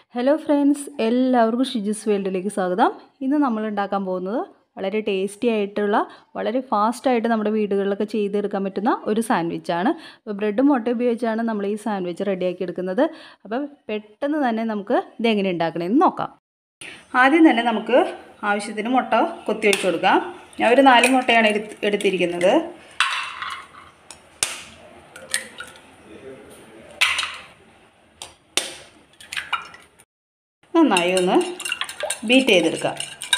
hello friends എല്ലാവർക്കും ഷിജിസ് വേൾഡിലേക്ക് സ്വാഗതം ഇന്ന് നമ്മൾ ഉണ്ടാക്കാൻ പോകുന്നത് വളരെ ടേസ്റ്റി ആയിട്ടുള്ള വളരെ ഫാസ്റ്റായിട്ട് നമ്മുടെ വീടുകളിലൊക്കെ ചെയ്തെടുക്കാൻ പറ്റുന്ന ഒരു സാൻഡ്വിച്ചാണ് അപ്പോൾ ബ്രെഡും മുട്ട ഉപയോഗിച്ചാണ് നമ്മൾ ഈ സാൻഡ്വിച്ച് റെഡിയാക്കി എടുക്കുന്നത് അപ്പോൾ പെട്ടെന്ന് തന്നെ നമുക്ക് ഇതെങ്ങനെ ഉണ്ടാക്കണമെന്ന് നോക്കാം ആദ്യം തന്നെ നമുക്ക് ആവശ്യത്തിന് മുട്ട കൊത്തി വെച്ച് കൊടുക്കാം ഞാൻ ഒരു നാല് മുട്ടയാണ് എടുത്ത് എടുത്തിരിക്കുന്നത് നന്നായി ഒന്ന് ബീറ്റ് ചെയ്തെടുക്കാം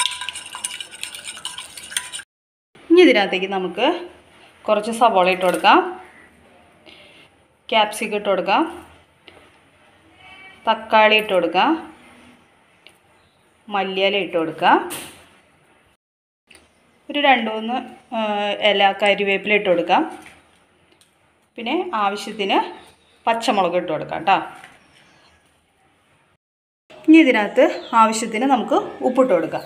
ഇനി ഇതിനകത്തേക്ക് നമുക്ക് കുറച്ച് സവോള ഇട്ട് കൊടുക്കാം ക്യാപ്സിക്കം ഇട്ട് കൊടുക്കാം തക്കാളി ഇട്ട് കൊടുക്കാം മല്ലിയില ഇട്ട് കൊടുക്കാം ഒരു രണ്ട് മൂന്ന് ഇല കരിവേപ്പില ഇട്ട് കൊടുക്കാം പിന്നെ ആവശ്യത്തിന് പച്ചമുളക് ഇട്ട് കൊടുക്കാം കേട്ടോ ഇനി ഇതിനകത്ത് ആവശ്യത്തിന് നമുക്ക് ഉപ്പിട്ട് കൊടുക്കാം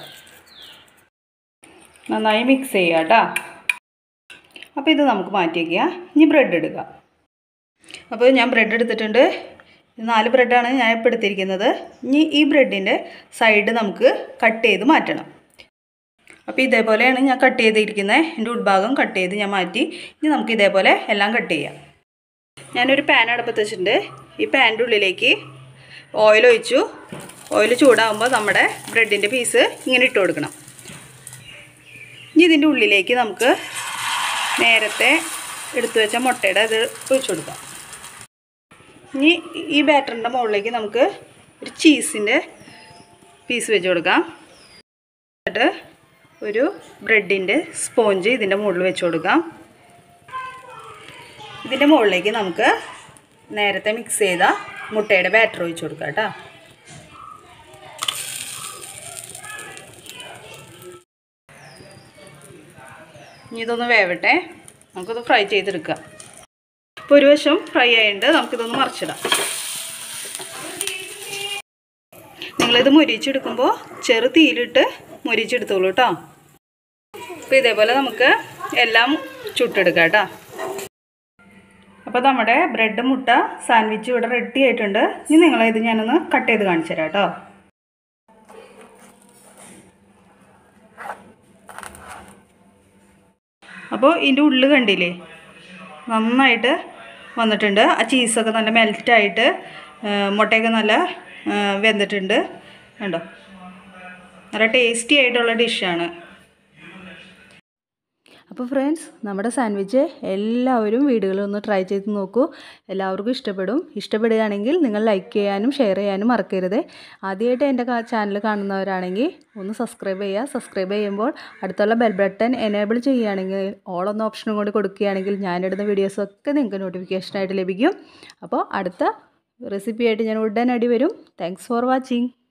നന്നായി മിക്സ് ചെയ്യുക കേട്ടോ അപ്പോൾ ഇത് നമുക്ക് മാറ്റി വയ്ക്കുക ഇനി ബ്രെഡ് എടുക്കുക അപ്പോൾ ഞാൻ ബ്രെഡ് എടുത്തിട്ടുണ്ട് നാല് ബ്രെഡാണ് ഞാൻ ഇപ്പോൾ എടുത്തിരിക്കുന്നത് ഇനി ഈ ബ്രെഡിൻ്റെ സൈഡ് നമുക്ക് കട്ട് ചെയ്ത് മാറ്റണം അപ്പോൾ ഇതേപോലെയാണ് ഞാൻ കട്ട് ചെയ്തിരിക്കുന്നത് എൻ്റെ ഉൾഭാഗം കട്ട് ചെയ്ത് ഞാൻ മാറ്റി ഇനി നമുക്ക് ഇതേപോലെ എല്ലാം കട്ട് ചെയ്യാം ഞാനൊരു പാൻ അടുപ്പത്ത് വെച്ചിട്ടുണ്ട് ഈ പാൻ്റെ ഉള്ളിലേക്ക് ഓയിൽ ഒഴിച്ചു ഓയിൽ ചൂടാകുമ്പോൾ നമ്മുടെ ബ്രെഡിൻ്റെ പീസ് ഇങ്ങനെ ഇട്ട് കൊടുക്കണം ഇനി ഇതിൻ്റെ ഉള്ളിലേക്ക് നമുക്ക് നേരത്തെ എടുത്തു വെച്ച മുട്ടയുടെ ഇത് ഒഴിച്ചു കൊടുക്കാം ഇനി ഈ ബാറ്ററിൻ്റെ മുകളിലേക്ക് നമുക്ക് ഒരു ചീസിൻ്റെ പീസ് വെച്ച് കൊടുക്കാം എന്നിട്ട് ഒരു ബ്രെഡിൻ്റെ സ്പോഞ്ച് ഇതിൻ്റെ മുകളിൽ വെച്ച് കൊടുക്കാം ഇതിൻ്റെ മുകളിലേക്ക് നമുക്ക് നേരത്തെ മിക്സ് ചെയ്ത മുട്ടയുടെ ബാറ്റർ ഒഴിച്ച് കൊടുക്കാം കേട്ടോ ഇനി ഇതൊന്ന് വേവട്ടെ നമുക്കിത് ഫ്രൈ ചെയ്തെടുക്കാം ഇപ്പോൾ ഒരു വശം ഫ്രൈ ആയിട്ടുണ്ട് നമുക്കിതൊന്ന് മറിച്ചിടാം നിങ്ങളിത് മുരിച്ചെടുക്കുമ്പോൾ ചെറു തീയിലിട്ട് മുരിച്ചെടുത്തോളൂ കേട്ടോ അപ്പോൾ ഇതേപോലെ നമുക്ക് എല്ലാം ചുട്ടെടുക്കാം കേട്ടോ അപ്പോൾ നമ്മുടെ ബ്രെഡ് മുട്ട സാൻഡ്വിച്ച് ഇവിടെ റെഡി ആയിട്ടുണ്ട് ഇനി നിങ്ങളിത് ഞാനൊന്ന് കട്ട് ചെയ്ത് കാണിച്ചു തരാം കേട്ടോ അപ്പോൾ ഇതിൻ്റെ ഉള്ളിൽ കണ്ടില്ലേ നന്നായിട്ട് വന്നിട്ടുണ്ട് ആ ചീസൊക്കെ നല്ല മെൽറ്റായിട്ട് മുട്ടയൊക്കെ നല്ല വെന്തിട്ടുണ്ട് കണ്ടോ നല്ല ടേസ്റ്റി ആയിട്ടുള്ള ഡിഷാണ് അപ്പോൾ ഫ്രണ്ട്സ് നമ്മുടെ സാൻഡ്വിച്ച് എല്ലാവരും വീടുകളിൽ ഒന്ന് ട്രൈ ചെയ്ത് നോക്കൂ എല്ലാവർക്കും ഇഷ്ടപ്പെടും ഇഷ്ടപ്പെടുകയാണെങ്കിൽ നിങ്ങൾ ലൈക്ക് ചെയ്യാനും ഷെയർ ചെയ്യാനും മറക്കരുത് ആദ്യമായിട്ട് എൻ്റെ ചാനൽ കാണുന്നവരാണെങ്കിൽ ഒന്ന് സബ്സ്ക്രൈബ് ചെയ്യുക സബ്സ്ക്രൈബ് ചെയ്യുമ്പോൾ അടുത്തുള്ള ബെൽ ബട്ടൺ എനേബിൾ ചെയ്യുകയാണെങ്കിൽ ഓൾ എന്ന ഓപ്ഷനും കൂടി കൊടുക്കുകയാണെങ്കിൽ ഞാനിടുന്ന വീഡിയോസൊക്കെ നിങ്ങൾക്ക് നോട്ടിഫിക്കേഷനായിട്ട് ലഭിക്കും അപ്പോൾ അടുത്ത റെസിപ്പിയായിട്ട് ഞാൻ ഉടനടി വരും താങ്ക്സ് ഫോർ വാച്ചിങ്